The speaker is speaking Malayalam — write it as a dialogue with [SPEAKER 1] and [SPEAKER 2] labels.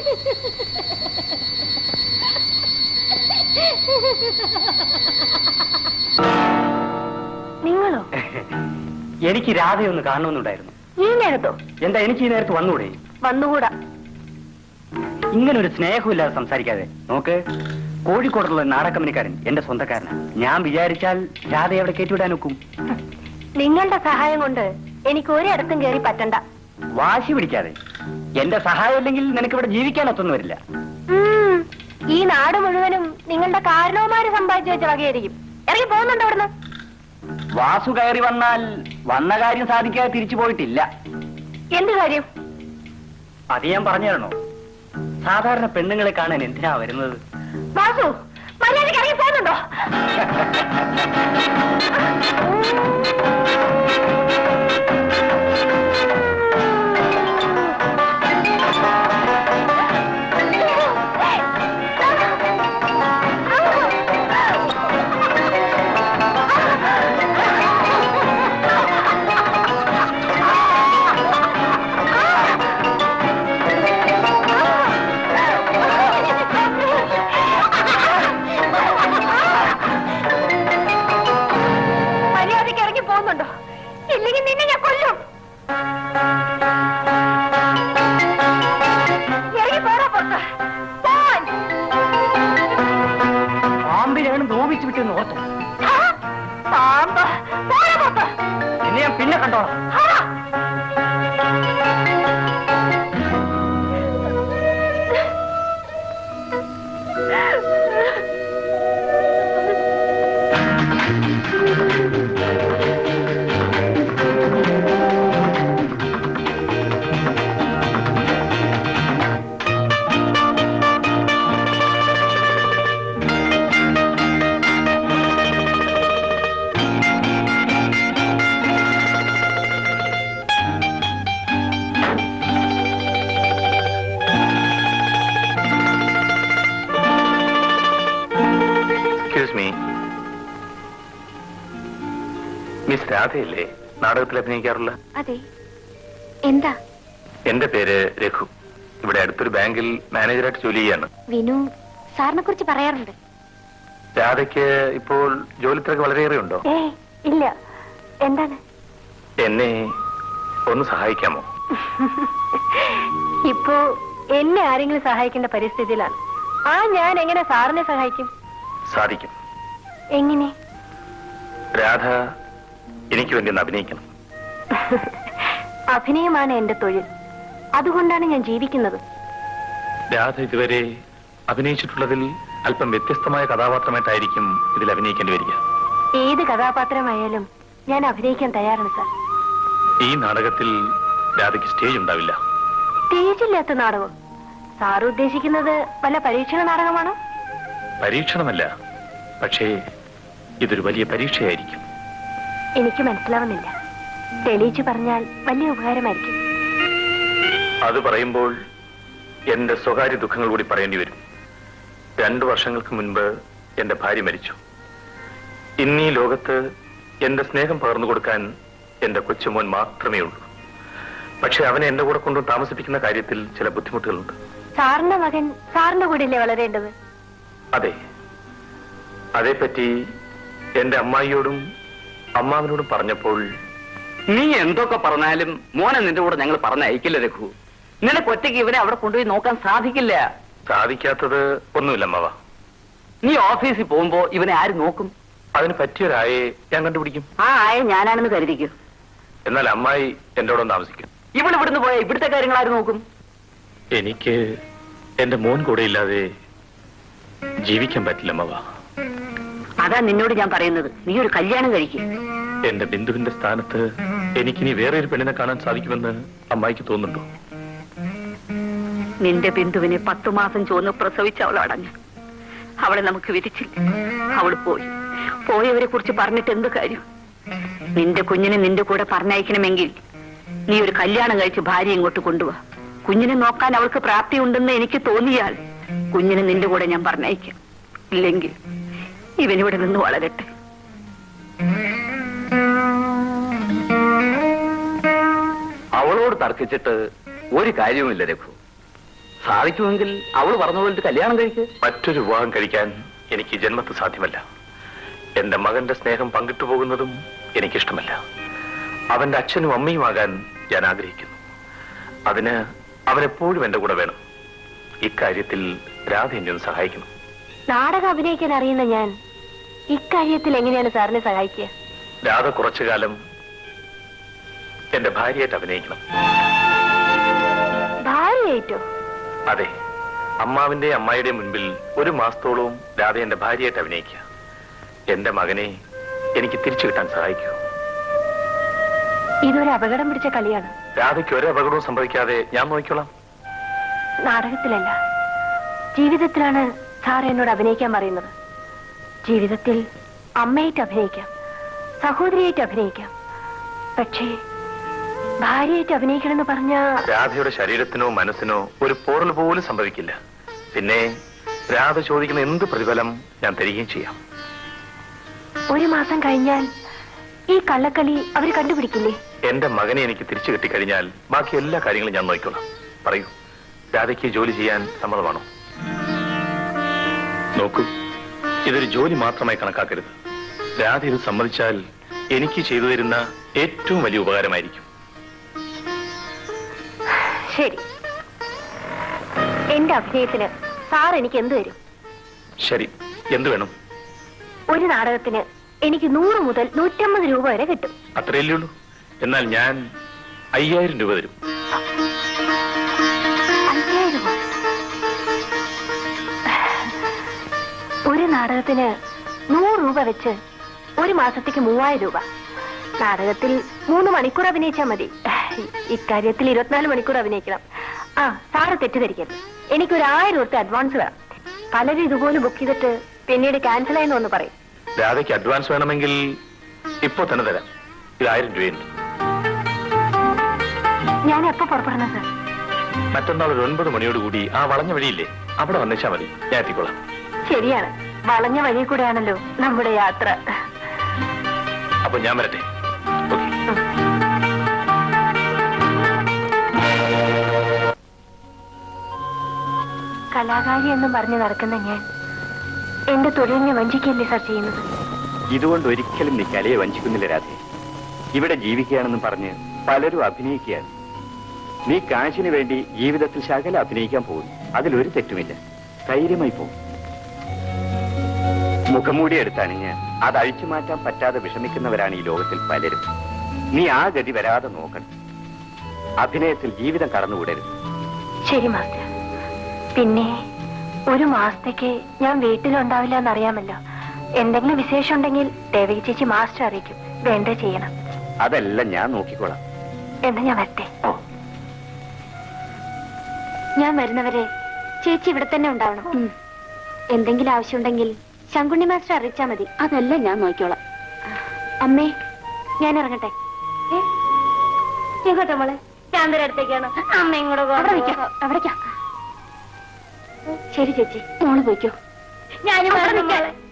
[SPEAKER 1] നിങ്ങളോ
[SPEAKER 2] എനിക്ക് രാധയൊന്ന് കാണണമെന്നുണ്ടായിരുന്നു
[SPEAKER 1] ഈ നേരത്തോ
[SPEAKER 2] എന്താ എനിക്ക് ഈ നേരത്ത് വന്നൂടെ
[SPEAKER 1] വന്നുകൂടാ
[SPEAKER 2] ഇങ്ങനെ ഒരു സ്നേഹമില്ലാതെ സംസാരിക്കാതെ നോക്ക് കോഴിക്കോടുള്ള നാടകമ്പനിക്കാരൻ എന്റെ സ്വന്തക്കാരനാണ് ഞാൻ വിചാരിച്ചാൽ രാധ എവിടെ കയറ്റിവിടാൻ ഒക്കും
[SPEAKER 1] നിങ്ങളുടെ സഹായം കൊണ്ട് എനിക്ക് ഒരിടത്തും കയറി പറ്റണ്ട
[SPEAKER 2] വാശി പിടിക്കാതെ എന്റെ സഹായം ഇല്ലെങ്കിൽ നിനക്ക് ഇവിടെ ജീവിക്കാനൊത്തൊന്നും വരില്ല
[SPEAKER 1] ഉം, ഈ നാട് മുഴുവനും നിങ്ങളുടെ കാരണവന്മാര് സമ്പാദിച്ചു വെച്ച വകയായിരിക്കും ഇറങ്ങി പോകുന്നുണ്ടോ അവിടുന്ന്
[SPEAKER 2] വാസു കയറി വന്നാൽ വന്ന കാര്യം സാധിക്കാതെ തിരിച്ചു പോയിട്ടില്ല
[SPEAKER 1] എന്ത് കാര്യം
[SPEAKER 2] അത് ഞാൻ പറഞ്ഞു തരണോ സാധാരണ പെണ്ണുങ്ങളെ കാണാൻ എന്തിനാ വരുന്നത്
[SPEAKER 1] വാസു മര്യാദയ്ക്ക് ഇറങ്ങി പോകുന്നുണ്ടോ മര്യാദയ്ക്ക് ഇറങ്ങി പോകുന്നുണ്ടോ ഇല്ലെങ്കിൽ നിന്നെ ഞാൻ കൊല്ലും ഇറങ്ങി പോരാ പുറത്ത് പോവാൻ.
[SPEAKER 2] പാമ്പിനെയാണ് നോവിച്ചു വിട്ടെന്ന് ഓർത്തു
[SPEAKER 1] ആ, പാമ്പ് പോരാ പുറത്ത്
[SPEAKER 2] എന്നെ ഞാൻ പിന്നെ കണ്ടോളാം
[SPEAKER 1] ആ.
[SPEAKER 3] എക്സ്ക്യൂസ് മീ മിസ് രാധയല്ലേ നാടകത്തിൽ അഭിനയിക്കാറുള്ള
[SPEAKER 1] അതെ എന്താ
[SPEAKER 3] എന്റെ പേര് രഘു ഇവിടെ അടുത്തൊരു ബാങ്കിൽ മാനേജറായിട്ട് ജോലി ചെയ്യാണ്
[SPEAKER 1] വിനു സാറിനെ കുറിച്ച് പറയാറുണ്ട്
[SPEAKER 3] രാധയ്ക്ക് ഇപ്പോൾ ജോലി തിരക്ക് വളരെയേറെ ഉണ്ടോ
[SPEAKER 1] ഏ ഇല്ല എന്താണ്
[SPEAKER 3] എന്നെ ഒന്ന് സഹായിക്കാമോ
[SPEAKER 1] ഇപ്പോ എന്നെ ആരെങ്കിലും സഹായിക്കേണ്ട പരിസ്ഥിതിയിലാണ് ആ ഞാൻ എങ്ങനെ സാറിനെ സഹായിക്കും
[SPEAKER 3] സാധിക്കും
[SPEAKER 1] എങ്ങനെ
[SPEAKER 3] രാധ എനിക്ക് വേണ്ടി ഒന്ന് അഭിനയിക്കണം
[SPEAKER 1] അഭിനയമാണ് എന്റെ തൊഴിൽ അതുകൊണ്ടാണ് ഞാൻ ജീവിക്കുന്നത്
[SPEAKER 3] രാധ ഇതുവരെ അഭിനയിച്ചിട്ടുള്ളതിൽ അല്പം വ്യത്യസ്തമായ കഥാപാത്രമായിട്ടായിരിക്കും ഇതിൽ അഭിനയിക്കേണ്ടി വരിക
[SPEAKER 1] ഏത് കഥാപാത്രമായാലും ഞാൻ അഭിനയിക്കാൻ തയ്യാറാണ് സാർ
[SPEAKER 3] ഈ നാടകത്തിൽ രാധയ്ക്ക് സ്റ്റേജ് ഉണ്ടാവില്ല
[SPEAKER 1] സ്റ്റേജില്ലാത്ത നാടകം സാർ ഉദ്ദേശിക്കുന്നത് വല്ല പരീക്ഷണ നാടകമാണോ
[SPEAKER 3] പരീക്ഷണമല്ല പക്ഷേ ഇതൊരു വലിയ പരീക്ഷയായിരിക്കും
[SPEAKER 1] എനിക്ക് മനസ്സിലാവുന്നില്ല തെളിയിച്ചു പറഞ്ഞാൽ വലിയ ഉപകാരമായിരിക്കും
[SPEAKER 3] അത് പറയുമ്പോൾ എന്റെ സ്വകാര്യ ദുഃഖങ്ങൾ കൂടി പറയേണ്ടി വരും രണ്ടു വർഷങ്ങൾക്ക് മുൻപ് എന്റെ ഭാര്യ മരിച്ചു ഇന്നീ ലോകത്ത് എന്റെ സ്നേഹം പകർന്നു കൊടുക്കാൻ എന്റെ കൊച്ചുമോൻ മാത്രമേ ഉള്ളൂ പക്ഷെ അവനെ എന്റെ കൂടെ കൊണ്ടു താമസിപ്പിക്കുന്ന കാര്യത്തിൽ ചില ബുദ്ധിമുട്ടുകളുണ്ട്
[SPEAKER 1] സാറിന്റെ മകൻ സാറിന്റെ കൂടെയല്ലേ വളരേണ്ടത്
[SPEAKER 3] അതെ അതേപ്പറ്റി എന്റെ അമ്മായിയോടും അമ്മാവനോടും പറഞ്ഞപ്പോൾ
[SPEAKER 2] നീ എന്തൊക്കെ പറഞ്ഞാലും മോനെ നിന്റെ കൂടെ ഞങ്ങൾ പറഞ്ഞയക്കില്ല രഘു നിനക്ക് ഒറ്റയ്ക്ക് ഇവനെ അവിടെ കൊണ്ടുപോയി നോക്കാൻ സാധിക്കില്ല
[SPEAKER 3] സാധിക്കാത്തത് ഒന്നുമില്ല അമ്മാവ
[SPEAKER 2] നീ ഓഫീസിൽ പോകുമ്പോ ഇവനെ ആര് നോക്കും
[SPEAKER 3] അതിന് പറ്റിയൊരായെ ഞാൻ കണ്ടുപിടിക്കും
[SPEAKER 2] ആ ആയ ഞാനാണെന്ന് കരുതിക്കൂ
[SPEAKER 3] എന്നാൽ അമ്മായി എന്റെ കൂടെ ഒന്ന് താമസിക്കും
[SPEAKER 2] ഇവൾ ഇവിടുന്ന് പോയ ഇവിടുത്തെ കാര്യങ്ങൾ ആര് നോക്കും
[SPEAKER 3] എനിക്ക് എന്റെ മോൻ കൂടെ ഇല്ലാതെ ജീവിക്കാൻ പറ്റില്ല അമ്മവ
[SPEAKER 2] അതാ നിന്നോട് ഞാൻ പറയുന്നത് നീ ഒരു കല്യാണം കഴിക്കും
[SPEAKER 3] എന്റെ ബിന്ദുവിന്റെ സ്ഥാനത്ത് എനിക്കിനി വേറെ ഒരു പെണ്ണിനെ കാണാൻ സാധിക്കുമെന്ന് അമ്മായിക്ക് തോന്നുന്നുണ്ടോ
[SPEAKER 2] നിന്റെ ബിന്ദുവിനെ പത്തു മാസം ചോന്ന് പ്രസവിച്ച അവൾ അടഞ്ഞു അവളെ നമുക്ക് വിധിച്ചില്ല അവൾ പോയി പോയവരെ കുറിച്ച് പറഞ്ഞിട്ട് എന്ത് കാര്യം നിന്റെ കുഞ്ഞിനെ നിന്റെ കൂടെ പറഞ്ഞയക്കണമെങ്കിൽ നീ ഒരു കല്യാണം കഴിച്ച് ഭാര്യ ഇങ്ങോട്ട് കൊണ്ടുവാ കുഞ്ഞിനെ നോക്കാൻ അവൾക്ക് പ്രാപ്തിയുണ്ടെന്ന് എനിക്ക് തോന്നിയാൽ കുഞ്ഞിനെ നിന്റെ കൂടെ ഞാൻ പറഞ്ഞയക്കാം ഇല്ലെങ്കിൽ ഇവനിവിടെ നിന്ന് വളരട്ടെ അവളോട് തർക്കിച്ചിട്ട് ഒരു കാര്യവുമില്ല രഘു
[SPEAKER 4] സാധിക്കുമെങ്കിൽ അവള് പറഞ്ഞ പോലത്തെ കല്യാണം കഴിക്ക്
[SPEAKER 3] മറ്റൊരു വിവാഹം കഴിക്കാൻ എനിക്ക് ഈ ജന്മത്ത് സാധ്യമല്ല എന്റെ മകന്റെ സ്നേഹം പങ്കിട്ടു പോകുന്നതും എനിക്കിഷ്ടമല്ല അവന്റെ അച്ഛനും അമ്മയുമാകാൻ ഞാൻ ആഗ്രഹിക്കുന്നു അതിന് അവനെപ്പോഴും എന്റെ കൂടെ വേണം ഇക്കാര്യത്തിൽ രാധ എന്നെ ഒന്ന് സഹായിക്കണം
[SPEAKER 1] നാടകം അഭിനയിക്കാൻ അറിയുന്ന ഞാൻ ഇക്കാര്യത്തിൽ എങ്ങനെയാണ് സാറിനെ സഹായിക്കുക
[SPEAKER 3] രാധ കുറച്ചു കാലം എന്റെ ഭാര്യയായിട്ട് അഭിനയിക്കണം
[SPEAKER 1] ഭാര്യയായിട്ടോ
[SPEAKER 3] അതെ അമ്മാവിന്റെ അമ്മായിയുടെ മുൻപിൽ ഒരു മാസത്തോളവും രാധ എന്റെ ഭാര്യയായിട്ട് അഭിനയിക്കുക എന്റെ മകനെ എനിക്ക് തിരിച്ചു കിട്ടാൻ സഹായിക്കൂ
[SPEAKER 1] ഇതൊരു അപകടം പിടിച്ച കളിയാണ്
[SPEAKER 3] രാധയ്ക്ക് ഒരു അപകടവും സംഭവിക്കാതെ ഞാൻ നോക്കിക്കോളാം
[SPEAKER 1] നാടകത്തിലല്ല ജീവിതത്തിലാണ് സാർ എന്നോട് അഭിനയിക്കാൻ പറയുന്നത് ജീവിതത്തിൽ അമ്മയായിട്ട് അഭിനയിക്കാം സഹോദരിയായിട്ട് അഭിനയിക്കാം പക്ഷേ ഭാര്യയായിട്ട് അഭിനയിക്കണമെന്ന് പറഞ്ഞ
[SPEAKER 3] രാധയുടെ ശരീരത്തിനോ മനസ്സിനോ ഒരു പോറൽ പോലും സംഭവിക്കില്ല പിന്നെ രാധ ചോദിക്കുന്ന എന്ത് പ്രതിഫലം ഞാൻ തരികയും ചെയ്യാം
[SPEAKER 1] ഒരു മാസം കഴിഞ്ഞാൽ ഈ കള്ളക്കളി അവർ കണ്ടുപിടിക്കില്ലേ
[SPEAKER 3] എന്റെ മകനെ എനിക്ക് തിരിച്ചു കിട്ടിക്കഴിഞ്ഞാൽ ബാക്കി എല്ലാ കാര്യങ്ങളും ഞാൻ നോക്കിക്കോളാം പറയൂ രാധയ്ക്ക് ഈ ജോലി ചെയ്യാൻ സമ്മതമാണോ നോക്കൂ ഇതൊരു ജോലി മാത്രമായി കണക്കാക്കരുത് രാധ ഇത് സമ്മതിച്ചാൽ എനിക്ക് ചെയ്തു തരുന്ന ഏറ്റവും വലിയ ഉപകാരമായിരിക്കും
[SPEAKER 1] ശരി എന്റെ അഭിനയത്തിന് സാർ എനിക്ക് എന്ത് തരും
[SPEAKER 3] ശരി എന്തു വേണം
[SPEAKER 1] ഒരു നാടകത്തിന് എനിക്ക് നൂറ് മുതൽ നൂറ്റമ്പത് രൂപ വരെ കിട്ടും
[SPEAKER 3] അത്രയല്ലേ ഉള്ളൂ എന്നാൽ ഞാൻ അയ്യായിരം രൂപ തരും
[SPEAKER 1] അയ്യായിരമോ? ഒരു നാടകത്തിന് നൂറ് രൂപ വെച്ച് ഒരു മാസത്തേക്ക് മൂവായിരം രൂപ നാടകത്തിൽ മൂന്ന് മണിക്കൂർ അഭിനയിച്ചാൽ മതി ഇക്കാര്യത്തിൽ ഇരുപത്തിനാല് മണിക്കൂർ അഭിനയിക്കണം ആ സാറ് തെറ്റിദ്ധരിക്കരുത് എനിക്കൊരു ആയിരം രൂപ അഡ്വാൻസ് വേണം പലരും ഇതുപോലെ ബുക്ക് ചെയ്തിട്ട് പിന്നീട് ക്യാൻസൽ ആയെന്ന് ഒന്ന് പറയും
[SPEAKER 3] രാധയ്ക്ക് അഡ്വാൻസ് വേണമെങ്കിൽ ഇപ്പോ തന്നെ തരാം ഇത് ആയിരം രൂപയുണ്ട്
[SPEAKER 1] ഞാൻ എപ്പോ പുറപ്പെടണം സാർ
[SPEAKER 3] മറ്റന്നാൾ ഒരു ഒൻപത് മണിയോടുകൂടി ആ വളഞ്ഞ വഴിയില്ലേ അവിടെ വന്നേച്ചാ മതി ഞാൻ എത്തിക്കോളാം
[SPEAKER 1] ശരിയാണ് വളഞ്ഞ വഴി കൂടെയാണല്ലോ നമ്മുടെ യാത്ര
[SPEAKER 3] അപ്പൊ ഞാൻ വരട്ടെ ഓക്കെ
[SPEAKER 1] കലാകാരി എന്നും പറഞ്ഞ് നടക്കുന്ന ഞാൻ എന്റെ തൊഴിലിനെ വഞ്ചിക്കല്ലേ സാർ ചെയ്യുന്നത്
[SPEAKER 4] ഇതുകൊണ്ട് ഒരിക്കലും നീ കലയെ വഞ്ചിക്കുന്നില്ല രാധേ ഇവിടെ ജീവിക്കുകയാണെന്നും പറഞ്ഞ് പലരും അഭിനയിക്കുകയാണ് നീ കാശിന് വേണ്ടി ജീവിതത്തിൽ ശകല അഭിനയിക്കാൻ പോകുന്നു അതിലൊരു തെറ്റുമില്ല ധൈര്യമായി പോകും മുഖംമൂടി എടുത്തണിഞ്ഞ് അത് അഴിച്ചു മാറ്റാൻ പറ്റാതെ വിഷമിക്കുന്നവരാണ് ഈ ലോകത്തിൽ പലരും നീ ആ ഗതി വരാതെ നോക്കണം അഭിനയത്തിൽ ജീവിതം കടന്നുകൂടരുത്
[SPEAKER 1] ശരി മാസ്റ്റർ പിന്നെ ഒരു മാസത്തേക്ക് ഞാൻ വീട്ടിലുണ്ടാവില്ല എന്നറിയാമല്ലോ എന്തെങ്കിലും വിശേഷം ഉണ്ടെങ്കിൽ ദേവകി ചേച്ചി മാസ്റ്റർ അറിയിക്കും വേണ്ട ചെയ്യണം
[SPEAKER 4] അതെല്ലാം ഞാൻ നോക്കിക്കോളാം
[SPEAKER 1] എന്നാ ഞാൻ വരട്ടെ
[SPEAKER 4] ഓ
[SPEAKER 1] ഞാൻ വരുന്നവരെ ചേച്ചി ഇവിടെ തന്നെ ഉണ്ടാവണം എന്തെങ്കിലും ആവശ്യമുണ്ടെങ്കിൽ ശങ്കുണ്ണി മാസ്റ്റർ അറിയിച്ചാ മതി
[SPEAKER 2] അതെല്ലാം ഞാൻ നോക്കിക്കോളാം
[SPEAKER 1] അമ്മേ ഞാൻ ഇറങ്ങട്ടെ ഏ? എങ്ങോട്ടാ മോളെ ചാന്തര അടുത്തേക്കാണ് അമ്മ ഇങ്ങോട്ട് അവിടെ നിൽക്കാം അവിടേക്കാ ശരി ചേച്ചി മോള് പോയിക്കോ ഞാനും